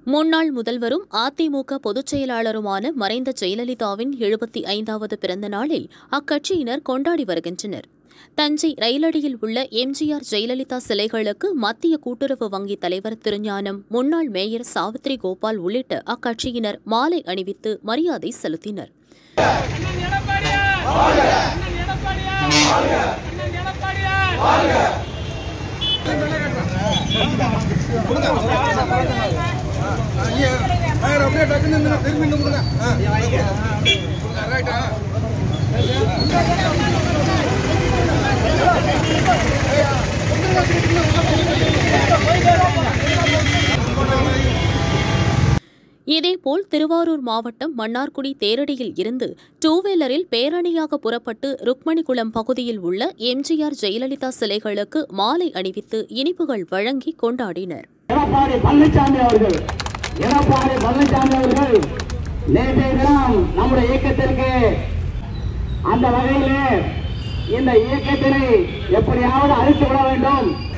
முன்னாள் முதல்வரும் அதிமுக பொதுச் செயலாளருமான மறைந்த ஜெயலலிதாவின் எழுபத்தி ஐந்தாவது பிறந்த நாளில் அக்கட்சியினர் கொண்டாடி வருகின்றனர் தஞ்சை ரயிலடியில் உள்ள எம்ஜிஆர் ஜெயலலிதா சிலைகளுக்கு மத்திய கூட்டுறவு வங்கி தலைவர் திருஞானம் முன்னாள் மேயர் சாவித்ரி கோபால் உள்ளிட்ட அக்கட்சியினர் மாலை அணிவித்து மரியாதை செலுத்தினர் அண்ணன் எடப்பாடியார் அண்ணன் எடப்பாடியார் அண்ணன் எடப்பாடியார் அப்படியே டக்குன்னு இந்த திரும்பி இன்னும் கொடுங்க ஆ, கொடுங்க, ரைட்டா இதேபோல் திருவாரூர் மாவட்டம் மன்னார்குடி தேரடியில் இருந்து டூ வீலரில் பேரணியாக புறப்பட்டு ருக்மணிகுளம் பகுதியில் உள்ள எம்ஜிஆர் ஜெயலலிதா சிலைகளுக்கு மாலை அணிவித்து இனிப்புகள் வழங்கி கொண்டாடினர் எடப்பாடி பழனிசாமி அவர்கள் எடப்பாடி பழனிசாமி அவர்கள் நேற்றைய தினம் நம்முடைய இயக்கத்திற்கு அந்த வகையிலே இந்த இயக்கத்தினை எப்படியாவது அழித்து விட வேண்டும்